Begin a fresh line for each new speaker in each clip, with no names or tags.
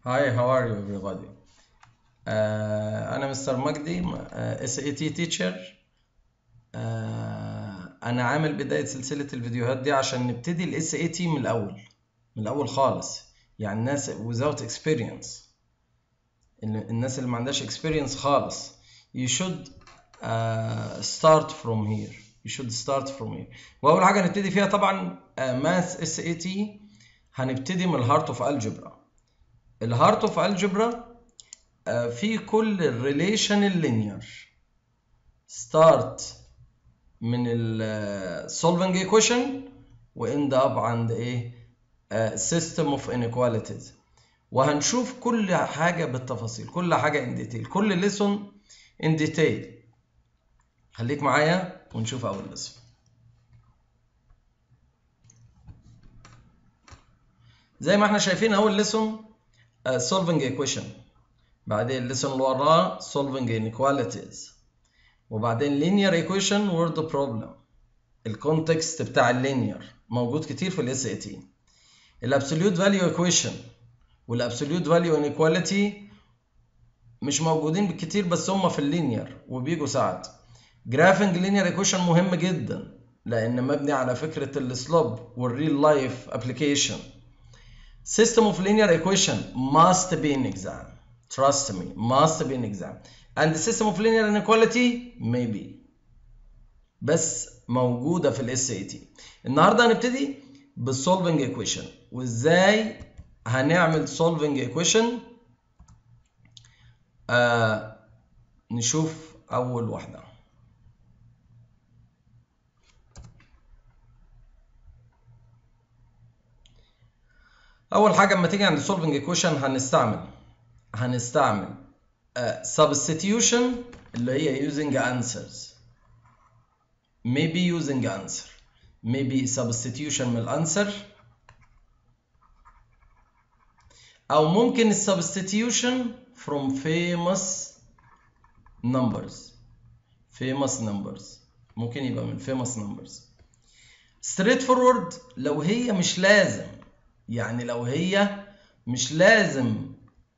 Hi, how are you everybody? آه أنا مستر مجدي اس اي تي تيتشر أنا عامل بداية سلسلة الفيديوهات دي عشان نبتدي الاس اي تي من الأول من الأول خالص يعني الناس without experience ال- الناس اللي ما عندهاش experience خالص you should uh, start from here you should start from here وأول حاجة هنبتدي فيها طبعا ماث اس اي تي هنبتدي من الهارت اوف الجبرا الهارت اوف الجبرا في كل الريليشن اللينير ستارت من ال solving equation واند اب عند ايه system of inequalities وهنشوف كل حاجة بالتفاصيل كل حاجة in detail كل lesson in detail خليك معايا ونشوف أول lesson زي ما احنا شايفين أول lesson uh, solving equation بعدين الليسون اللي وراه solving inequalities وبعدين linear equation word problem الكونتكست بتاع اللينير موجود كتير في الاس اي تي الابسوليوت فاليو equation والابسوليوت فاليو inequality مش موجودين كتير بس هم في اللينير وبيجوا ساعات جرافنج linear equation مهم جدا لان مبني على فكره السلوب والريل لايف ابلكيشن System of linear equation must be in exam. Trust me, must be in exam. And the system of linear inequality maybe. بس موجودة في الاس اي تي. النهارده هنبتدي بالsolving equation وازاي هنعمل solving equation آه نشوف أول واحدة. اول حاجه اما تيجي عند solving equation هنستعمل هنستعمل uh, substitution اللي هي using answers maybe using answer maybe substitution من الانسر او ممكن substitution from famous numbers famous numbers ممكن يبقى من famous numbers straightforward لو هي مش لازم يعني لو هي مش لازم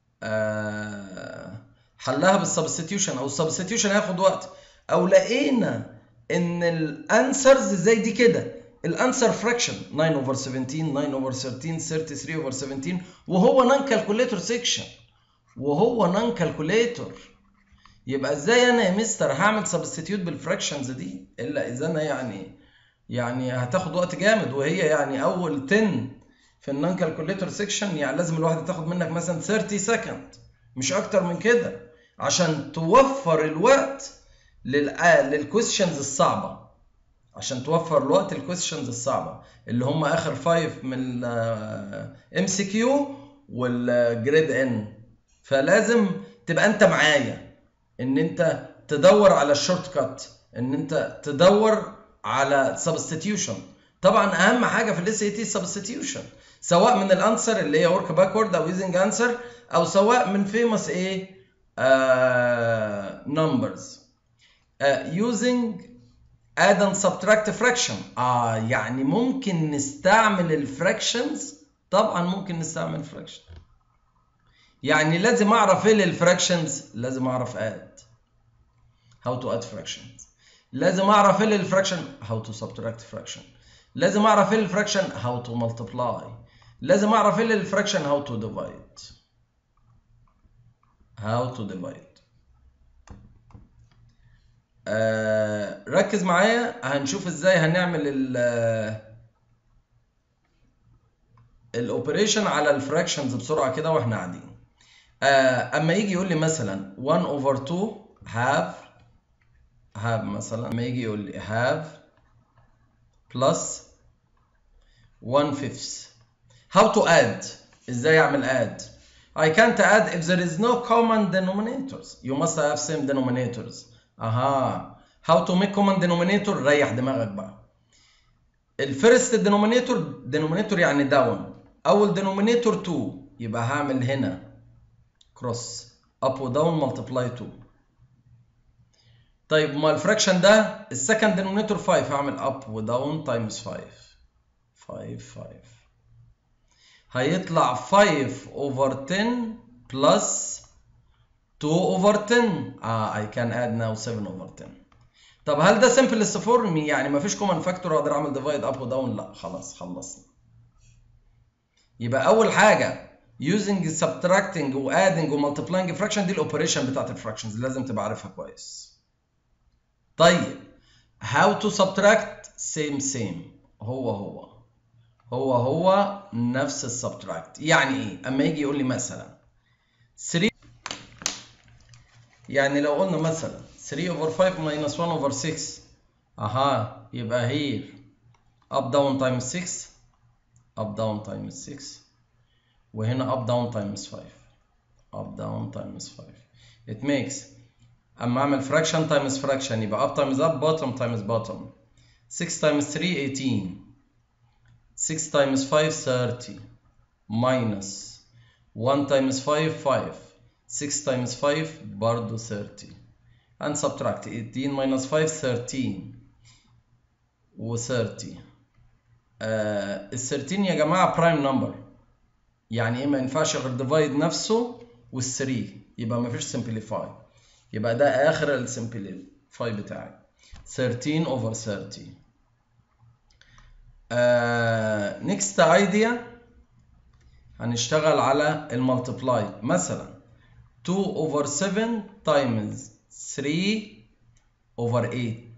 آه حلها بالسبستيوشن او السبستيوشن هياخد وقت او لقينا ان الانسرز زي دي كده الانسر فراكشن 9 اوفر 17 9 اوفر 13 33 اوفر 17 وهو نون كالكوليتور سيكشن وهو نون كالكوليتور يبقى ازاي انا يا مستر هعمل سبستيوت بالفراكشنز دي الا اذا انا يعني يعني هتاخد وقت جامد وهي يعني اول 10 في النون كالكوليتور سيكشن يعني لازم الواحده تاخد منك مثلا 30 سكند مش اكتر من كده عشان توفر الوقت للكويستشنز الصعبه عشان توفر الوقت الكويستشنز الصعبه اللي هم اخر 5 من ام سي كيو والجريد ان فلازم تبقى انت معايا ان انت تدور على الشورت كات ان انت تدور على سبستيوشن طبعا اهم حاجه في الاس اي تي سبستيوشن سواء من الانسر اللي هي ورك باكورد او يوزنج انسر او سواء من فيموس ايه نمبرز يوزنج اد اند سبتراكت فراكشن اه يعني ممكن نستعمل الفراكشنز طبعا ممكن نستعمل فراكشن يعني لازم اعرف ايه للفراكشنز لازم اعرف اد how to add fractions لازم اعرف ايه للفراكشن how to subtract fraction لازم اعرف ايه الفراكشن how to multiply لازم اعرف ايه الفراكشن how to divide how to divide آه ركز معايا هنشوف ازاي هنعمل ال الاوبريشن على الفراكشنز بسرعه كده واحنا قاعدين آه اما يجي يقول لي مثلا 1 over 2 have have مثلا اما يجي يقول لي have plus 1 fifth how to add ازاي اعمل add I can't add if there is no common denominators you must have same denominators اها how to make common denominator ريح دماغك بقى الفيرست denominator denominator يعني down اول denominator 2 يبقى هعمل هنا cross up و down multiply 2 طيب ما الفراكشن ده السكند denominator 5 هعمل up و down times 5 5 5 هيطلع 5 over 10 plus 2 over 10 اه I can add now 7 over 10 طب هل ده simplest form يعني مفيش common factor اقدر اعمل divide up و down لا خلاص خلصنا يبقى اول حاجه using subtracting و adding و multiplying fraction دي الاوبريشن بتاعت الفراكشنز لازم تبقى عارفها كويس طيب how to subtract same same هو هو هو هو نفس السبتراكت يعني ايه اما يجي يقول لي مثلا 3 يعني لو قلنا مثلا 3 over 5 minus 1 over 6 اها يبقى here up down times 6 up down times 6 وهنا up down times 5 up down times 5 it makes اما اعمل fraction times fraction يبقى up times up bottom times bottom 6 times 3 18 6 times 5 30 minus 1 times 5 5 6 times 5 برضو 30 and subtract 18 minus 5 13 و 30 آه ال 13 يا جماعة prime number يعني ايه ما ينفعش غير divide نفسه وال 3 يبقى ما فيش simplify يبقى ده آخر ال simplify بتاعي 13 over 30 آه next idea هنشتغل على المالتبلاي مثلا 2 over 7 times 3 over 8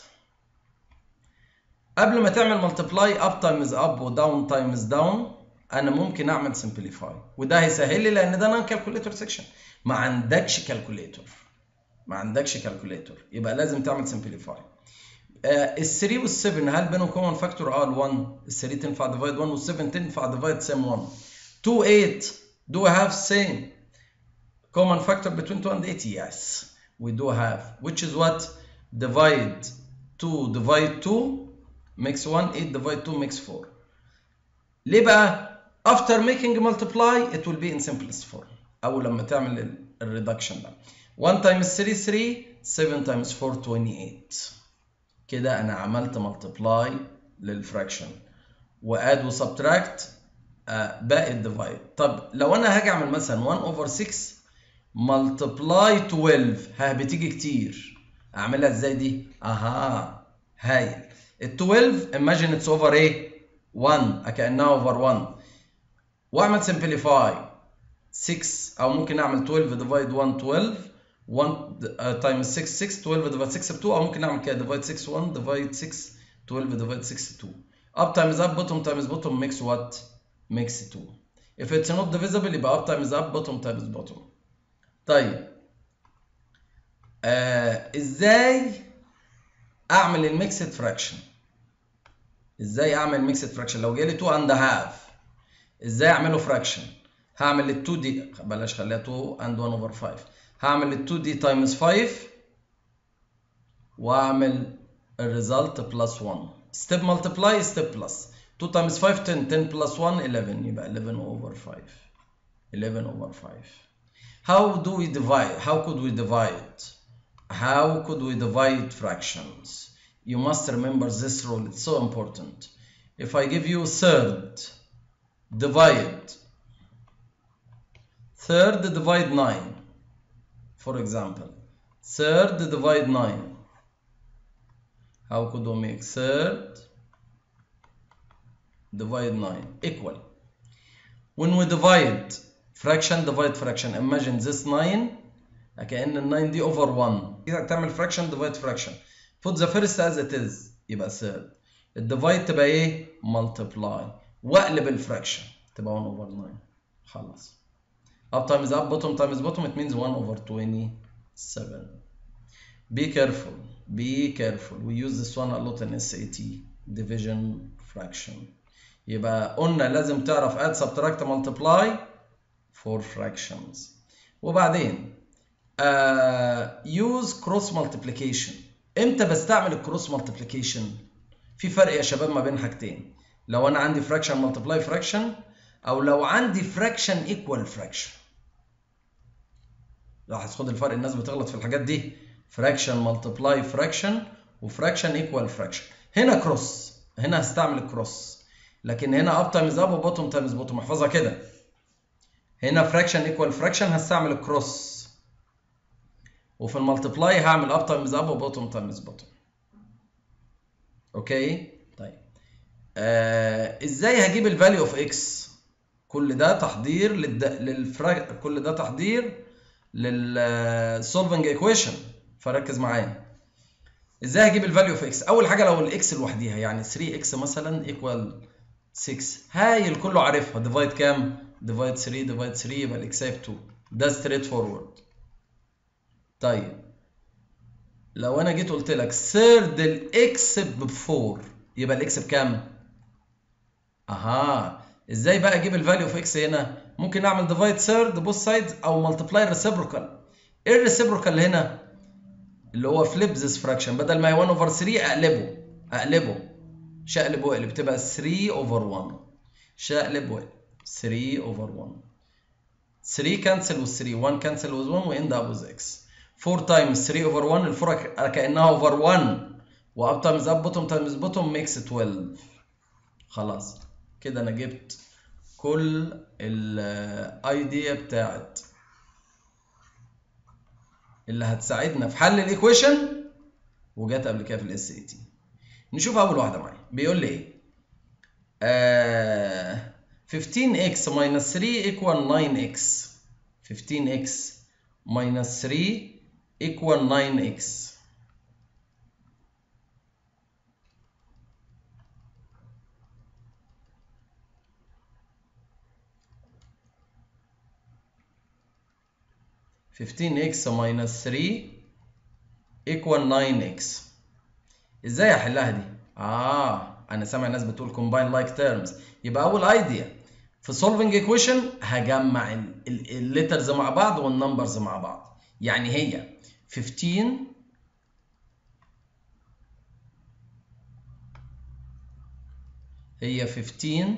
قبل ما تعمل مالتبلاي up times up و down times down انا ممكن اعمل simplify وده هيسهل لي لان ده نون كالكوليتور سيكشن ما عندكش كالكوليتور ما عندكش كالكوليتور يبقى لازم تعمل simplify ال 3 وال 7 هل بينهم كومن فاكتور؟ اه ال 1 ال 3 تنفع ديفايد 1 وال 7 تنفع ديفايد سيم 1 2 8 do we have same common factor between 2 and 8 yes we do have which is what divide 2 divide 2 makes 1 8 divide 2 makes 4 ليه بقى after making multiply it will be in simplest form او لما تعمل الريدكشن ده 1 times 3 3 7 times 4 28 كده انا عملت ملتبلاي للفراكشن واد وسبتراكت باقي الديفايد طب لو انا هاجي اعمل مثلا 1 اوفر 6 ملتبلاي 12 ها بتيجي كتير اعملها ازاي دي اها هايل ال 12 imagine اتس اوفر ايه 1 كانها اوفر 1 واعمل سمبليفاي 6 او ممكن اعمل 12 ديفايد 1 12 1 تايمز 6 6 12 ديفايد 6 ب 2 او ممكن اعمل كده ديفايد 6 1 ديفايد 6 12 ديفايد 6 2 up times up bottom times bottom makes what makes 2 if it's not divisible يبقى up times up bottom times bottom طيب آه ازاي اعمل الميكسد فراكشن ازاي اعمل ميكسد فراكشن لو جالي 2 اند هاف ازاي اعمله فراكشن هعمل ال 2 دي بلاش خليها 2 اند 1 اوفر 5 هعمل ال 2 دي تايمز 5 واعمل الريزلت بلس 1 ستيب ملتبلاي ستيب بلس 2 تايمز 5 10 10 بلس 1 11 يبقى 11 اوفر 5 11 اوفر 5 how do we divide how could we divide how could we divide fractions you must remember this rule it's so important if I give you third divide third divide 9 for example third divide 9 how could we make third divide 9 equal when we divide fraction divide fraction imagine this 9 كأن ال 9 دي over 1 تعمل fraction divide fraction put the first as it is يبقى third الديفايد تبقى ايه multiply واقلب الفراكشن تبقى 1 over 9 خلاص up times up bottom times bottom it means 1 over 27 be careful be careful we use this one a lot in SAT division fraction يبقى قلنا لازم تعرف add subtract multiply for fractions وبعدين uh, use cross multiplication امتى بستعمل الكروس multiplication في فرق يا شباب ما بين حاجتين لو انا عندي fraction multiply fraction او لو عندي fraction equal fraction لاحظ خد الفرق الناس بتغلط في الحاجات دي fraction multiply fraction وفراكشن equal fraction هنا كروس هنا هستعمل الكروس لكن هنا اب تايمز اب وبوتوم تايمز بوتوم احفظها كده هنا فراكشن ايكوال فراكشن هستعمل الكروس وفي المالتيبلاي هعمل اب تايمز اب وبوتوم تايمز بوتوم اوكي طيب آه ازاي هجيب الفاليو اوف اكس كل ده تحضير للد... للفرا... كل ده تحضير للسولفنج ايكويشن فركز معايا ازاي هجيب الفاليو اوف اكس اول حاجه لو الاكس لوحديها يعني 3 اكس مثلا ايكوال 6 هايل كله عارفها ديفايد كام ديفايد 3 ديفايد 3 يبقى الاكس ب 2 ده ستريت فورورد طيب لو انا جيت قلت لك سيرد الاكس ب 4 يبقى الاكس بكام اها ازاي بقى اجيب الفاليو اوف اكس هنا ممكن اعمل ديفايد سيرد بوث سايدز او ملتبلاي ريسيبروكال ايه الريسيبروكال هنا اللي هو فليب ذيس فراكشن بدل ما هي 1 اوفر 3 اقلبه اقلبه شقلب واقلب تبقى 3 اوفر 1 شقلب واقلب 3 اوفر 1 3 كانسل وال 3 1 كانسل وال 1 واند اب وذ اكس 4 تايمز 3 اوفر 1 الفور كانها اوفر 1 واب تايمز اب بوتوم تايمز بوتوم ميكس 12 خلاص كده انا جبت كل الايديا بتاعت اللي هتساعدنا في حل الايكويشن وجت قبل كده في الاس اي تي نشوف اول واحده معايا بيقول لي ايه آه 15x minus 3 equal 9x 15x minus 3 equal 9x fifteen x minus three equal nine x ازاي احلها دي؟ اه انا سامع ناس بتقول combine like terms يبقى اول ايديا في solving equation هجمع الليترز مع بعض والنمبرز مع بعض يعني هي 15 هي 15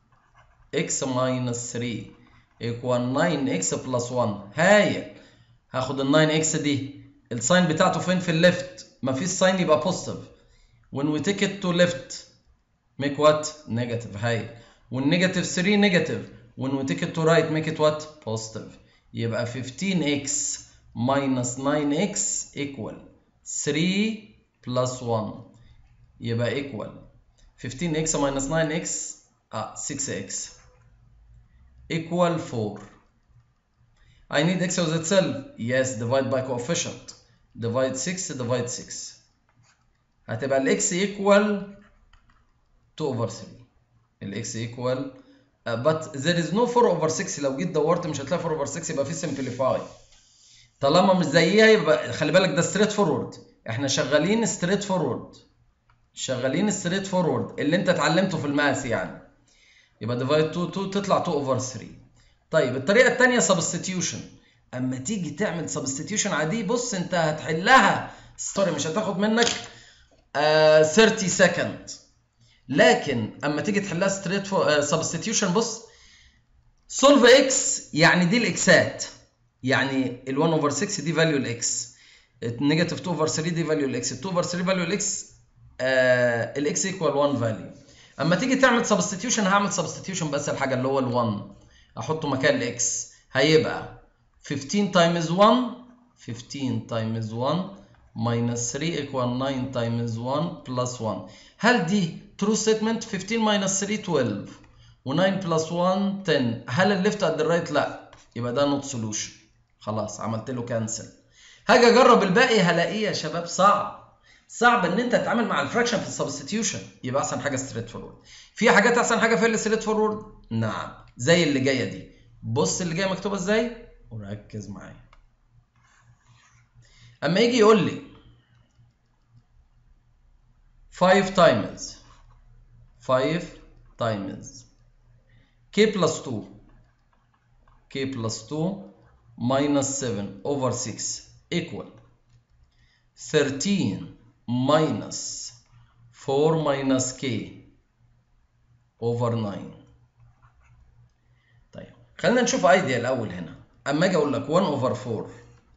x minus 3 equal 9x plus 1 هايل هاخد ال 9x دي الساين بتاعته فين في الليفت مفيش ساين يبقى بوزيتيف when we take it to left make what negative هايل والنيجاتيف 3 نيجاتيف when we take it to right make it what positive يبقى 15x minus 9x equal 3 plus 1 يبقى equal 15x minus 9x آه 6x equal 4 I need x with itself yes divide by coefficient divide 6 divide 6 هتبقى ال x equal 2 over 3 ال x equal uh, but there is no 4 over 6 لو جيت دورت مش هتلاقي 4 over 6 يبقى في simplify طالما مش زيها يبقى خلي بالك ده straight forward احنا شغالين straight forward شغالين straight forward اللي انت اتعلمته في الماس يعني يبقى divide 2 2 تطلع 2 over 3 طيب الطريقه الثانيه substitution اما تيجي تعمل substitution عادي بص انت هتحلها سوري مش هتاخد منك آه 30 سكند لكن اما تيجي تحلها ستريت سبستيتيوشن بص سولف اكس يعني دي الاكسات يعني ال 1 اوفر 6 دي فاليو الاكس النيجاتيف 2 اوفر 3 دي فاليو الاكس ال 2 اوفر 3 فاليو الاكس الاكس ايكوال 1 فاليو اما تيجي تعمل سبستيتيوشن هعمل سبستيتيوشن بس الحاجه اللي هو ال 1 احطه مكان الاكس هيبقى 15 تايمز 1 15 تايمز 1 minus 3 equal 9 times 1 plus 1 هل دي true statement 15 minus 3 12 و9 plus 1 10 هل الليفت قد الرايت لا يبقى ده not solution خلاص عملت له كانسل هاجي اجرب الباقي هلاقيه يا شباب صعب صعب ان انت تتعامل مع الفراكشن في السبستيوشن يبقى احسن حاجه ستريت فورورد في حاجات احسن حاجه في الستريت فورورد نعم زي اللي جايه دي بص اللي جايه مكتوبه ازاي وركز معايا اما يجي يقول لي 5 times 5 times k plus 2 k plus 2 minus 7 over 6 equal 13 minus 4 minus k over 9 طيب خلينا نشوف ايديا الاول هنا اما اجي اقول لك 1 over 4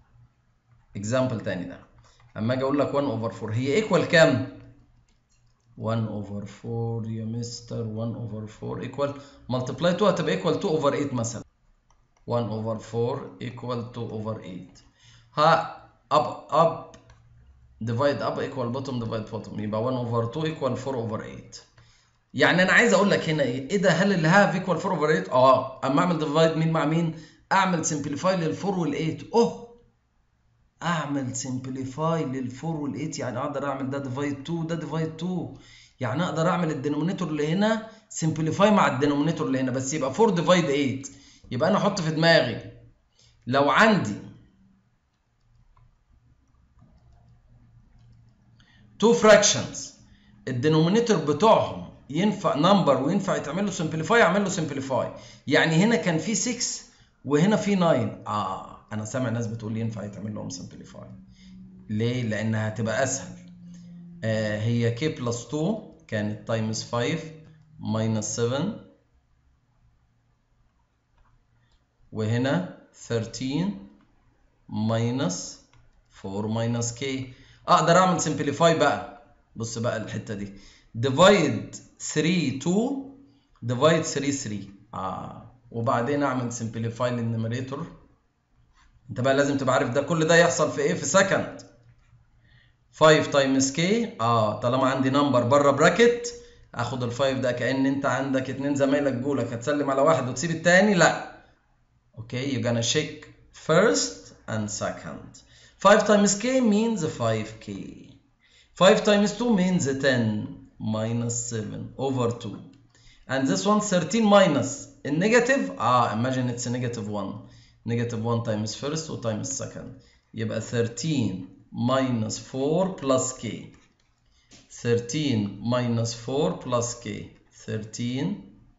اكزامبل تاني ده اما اجي اقول لك 1 over 4 هي ايكوال كام 1 over 4 يا مستر 1 over 4 equal multiply 2 هتبقى equal 2 over 8 مثلا 1 over 4 equal 2 over 8 ها up up divide up equal bottom divide bottom يبقى 1 over 2 equal 4 over 8 يعني انا عايز اقول لك هنا ايه ايه ده هل اللي هاف equal 4 over 8 اه اما اعمل divide مين مع مين اعمل simplify لل 4 وال 8 اوه اعمل simplify لل 4 وال 8 يعني اقدر اعمل ده divide 2 ده divide 2 يعني اقدر اعمل الدينومينيتور اللي هنا simplify مع الدينومينيتور اللي هنا بس يبقى 4 divide 8 يبقى انا احط في دماغي لو عندي two fractions الدينومينيتور بتوعهم ينفع نمبر وينفع يتعمل له سمبليفاي اعمل له سمبليفاي يعني هنا كان في 6 وهنا في 9 اه انا سامع ناس بتقول ينفع يتعمل لهم سمبليفاي ليه لانها هتبقى اسهل آه هي كي بلس 2 كانت تايمز 5 ماينس 7 وهنا 13 ماينس 4 ماينس كي اقدر اعمل سمبليفاي بقى بص بقى الحته دي ديفايد 3 2 ديفايد 3 3 اه وبعدين اعمل سمبليفاي للنيميريتور انت بقى لازم تبقى عارف ده كل ده يحصل في ايه في سكند 5 تايمز كي اه طالما عندي نمبر بره براكت اخد ال 5 ده كان انت عندك اتنين زمايلك جولك هتسلم على واحد وتسيب التاني لا اوكي you're gonna shake first and second 5 times k means 5k 5 times 2 means 10 minus 7 over 2 and this one 13 minus in negative ah imagine it's a negative 1 negative 1 times first و times second يبقى 13 minus 4 plus k 13 minus 4 plus k 13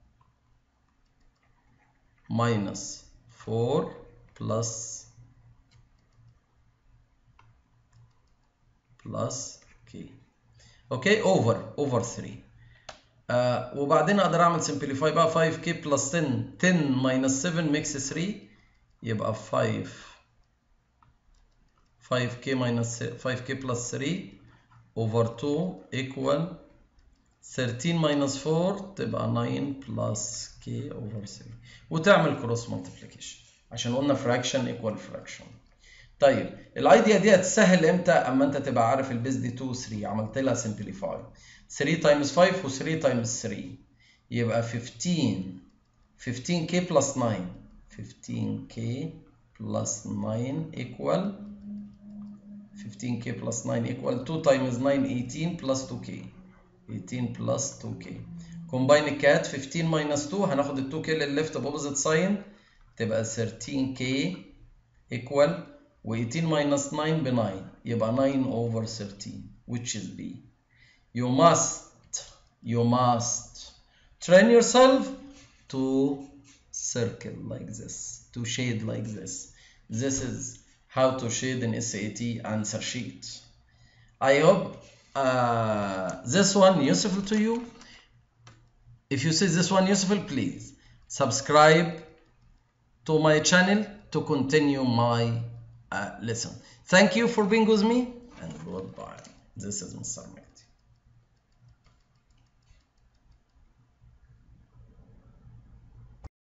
minus 4 plus plus k اوكي اوفر اوفر 3 آه وبعدين اقدر اعمل سمبليفاي بقى 5k بلس 10 10 ماينس 7 ميكس 3 يبقى 5 5k ماينس 5k بلس 3 اوفر 2 ايكوال 13 ماينس 4 تبقى 9 بلس k اوفر 3 وتعمل كروس مالتيبليكيشن عشان قلنا فراكشن ايكوال فراكشن طيب الايديا دي هتسهل امتى اما انت تبقى عارف البيز دي 2 3 عملت لها سمبليفاي 3 تايمز 5 و 3 تايمز 3 يبقى 15 15k بلس 9 15k بلس 9 equal 15k بلس 9 equal 2 times 9 18 plus 2k 18 plus 2k combine الكات 15 minus 2 هناخد ال 2k للليفت بأوبوزيت ساين تبقى 13k equal و 18 minus 9 ب 9 يبقى 9 over 13 which is B you must you must train yourself to circle like this to shade like this this is how to shade an SAT answer sheet I hope uh, this one useful to you if you see this one useful please subscribe to my channel to continue my uh, lesson thank you for being with me and goodbye this is Mr. Mike